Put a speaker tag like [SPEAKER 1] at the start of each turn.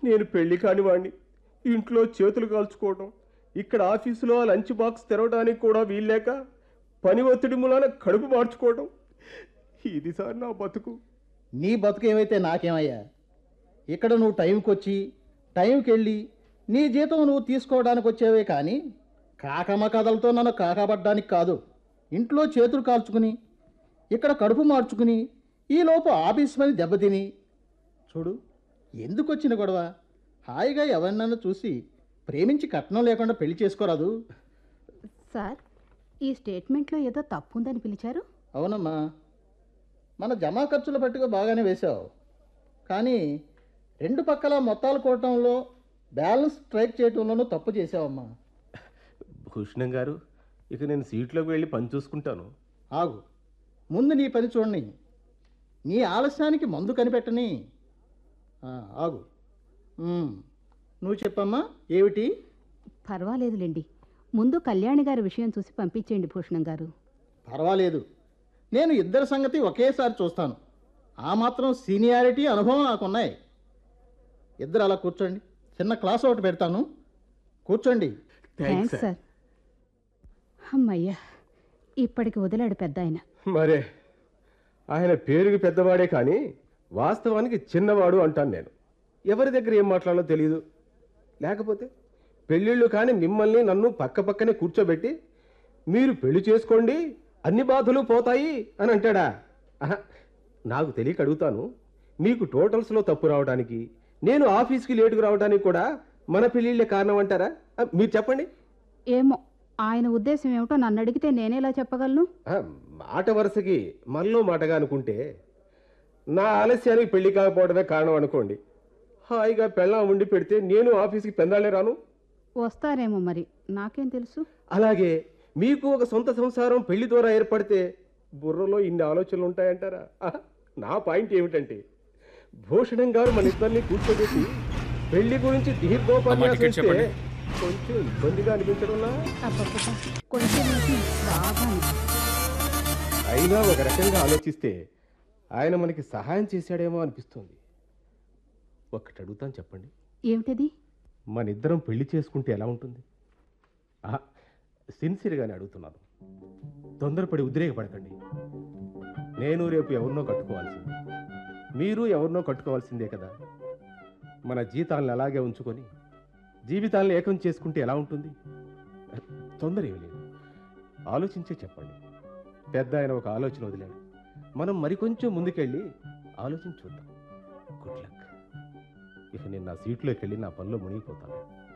[SPEAKER 1] నేను పెళ్లి కాని వాణ్ణి ఇంట్లో చేతులు కాల్చుకోవటం ఇక్కడ ఆఫీసులో ఆ లంచ్ బాక్స్ తెరవడానికి కూడా వీల్లేక పని ఒత్తిడి మూలాన కడుపు మార్చుకోవటం ఇది సార్ నా బతుకు
[SPEAKER 2] నీ బతుకు ఏమైతే నాకేమయ్యా ఇక్కడ నువ్వు టైంకి వచ్చి టైంకి వెళ్ళి నీ జీతం నువ్వు తీసుకోవడానికి వచ్చేవే కానీ కాకమ్మ కథలతో నన్ను కాకపడ్డానికి కాదు ఇంట్లో చేతులు కాల్చుకుని ఇక్కడ కడుపు మార్చుకుని ఈలోపు ఆఫీస్ పని దెబ్బతిని చూడు ఎందుకు వచ్చిన గొడవ హాయిగా ఎవరినన్నా చూసి ప్రేమించి కట్నం లేకుండా పెళ్లి చేసుకోరాదు
[SPEAKER 3] సార్ ఈ స్టేట్మెంట్లో ఏదో తప్పు ఉందని పిలిచారు
[SPEAKER 2] అవునమ్మా మన జమా ఖర్చుల పట్టుగా బాగానే వేశావు కానీ రెండు పక్కల మొత్తాలు కోవటంలో బ్యాలెన్స్ స్ట్రైక్ చేయటంలోనూ తప్పు చేసావమ్మా
[SPEAKER 1] భూషణం గారు ఇక నేను సీట్లోకి వెళ్ళి పని చూసుకుంటాను
[SPEAKER 2] ఆగు ముందు నీ పని చూడని నీ ఆలస్యానికి మందు కనిపెట్టని ఆ, ఆగు ఉమ్, నువ్వు చెప్పమ్మా ఏమిటి
[SPEAKER 3] పర్వాలేదులేండి ముందు కళ్యాణి గారి విషయం చూసి పంపించేయండి భూషణం గారు
[SPEAKER 2] పర్వాలేదు నేను ఇద్దరి సంగతి ఒకేసారి చూస్తాను ఆ మాత్రం సీనియారిటీ అనుభవం నాకున్నాయి ఇద్దరు అలా కూర్చోండి చిన్న క్లాస్ ఒకటి పెడతాను కూర్చోండి
[SPEAKER 3] థ్యాంక్స్ సార్ అమ్మయ్యా ఇప్పటికి వదిలాడు పెద్ద ఆయన
[SPEAKER 1] మరే ఆయన పేరుకి పెద్దవాడే కానీ వాస్తవానికి చిన్నవాడు అంటాను నేను ఎవరి దగ్గర ఏం మాట్లాడాలో తెలియదు లేకపోతే పెళ్ళిళ్ళు కానీ మిమ్మల్ని నన్ను పక్క పక్కనే కూర్చోబెట్టి మీరు పెళ్లి చేసుకోండి అన్ని బాధలు పోతాయి అని అంటాడా ఆహా, నాకు తెలియక అడుగుతాను మీకు టోటల్స్లో తప్పు రావడానికి నేను ఆఫీస్కి లేటుకు రావడానికి కూడా మన పెళ్ళిళ్ళే కారణం అంటారా ఆ, మీరు చెప్పండి
[SPEAKER 3] ఏమో ఆయన ఉద్దేశం ఏమిటో నన్ను అడిగితే నేనేలా చెప్పగలను
[SPEAKER 1] ఆ, మాట వరుసకి మనలో మాటగా అనుకుంటే నా ఆలస్యానికి పెళ్లి కాకపోవడమే కారణం అనుకోండి హాయిగా పెళ్ళం ఉండి పెడితే నేను ఆఫీస్కి పెందాలే రాను
[SPEAKER 3] వస్తారేమో మరి నాకేం తెలుసు
[SPEAKER 1] అలాగే మీకు ఒక సొంత సంసారం పెళ్లి ద్వారా ఏర్పడితే బుర్రలో ఇన్ని ఆలోచనలు ఉంటాయంటారా ఆహా, నా పాయింట్ ఏమిటంటే భూషణం గారు మన ఇద్దరిని కూర్చోబెట్టి పెళ్లి గురించి దీర్ఘోపన్యాసం ఇస్తే కొంచెం ఇబ్బందిగా అనిపించడంలా
[SPEAKER 3] అబ్బబ్బబ్బా, కొంచెం అయితే బాగా
[SPEAKER 1] అయినా ఒక రకంగా ఆలోచిస్తే ఆయన మనకి సహాయం చేశాడేమో అనిపిస్తుంది ఒక్కటి అడుగుతాను చెప్పండి
[SPEAKER 3] ఏమిటది
[SPEAKER 1] మన ఇద్దరం పెళ్లి చేసుకుంటే ఎలా ఉంటుంది ఆహా, సిన్సియర్గానే అడుగుతున్నాను తొందరపడి ఉద్రేకపడకండి నేను రేపు ఎవరినో కట్టుకోవాల్సిందే మీరు ఎవరినో కట్టుకోవాల్సిందే కదా మన జీతాలను అలాగే ఉంచుకొని జీవితాలను ఏకం చేసుకుంటే ఎలా ఉంటుంది తొందర ఏమీ లేదు ఆలోచించే చెప్పండి పెద్ద ఆయన ఒక ఆలోచన వదిలాడు మనం మరికొంచెం ముందుకెళ్ళి ఆలోచించి చూద్దాం గుడ్ లక్ ఇక నేను నా సీట్లోకి వెళ్ళి నా పనిలో మునిగిపోతాను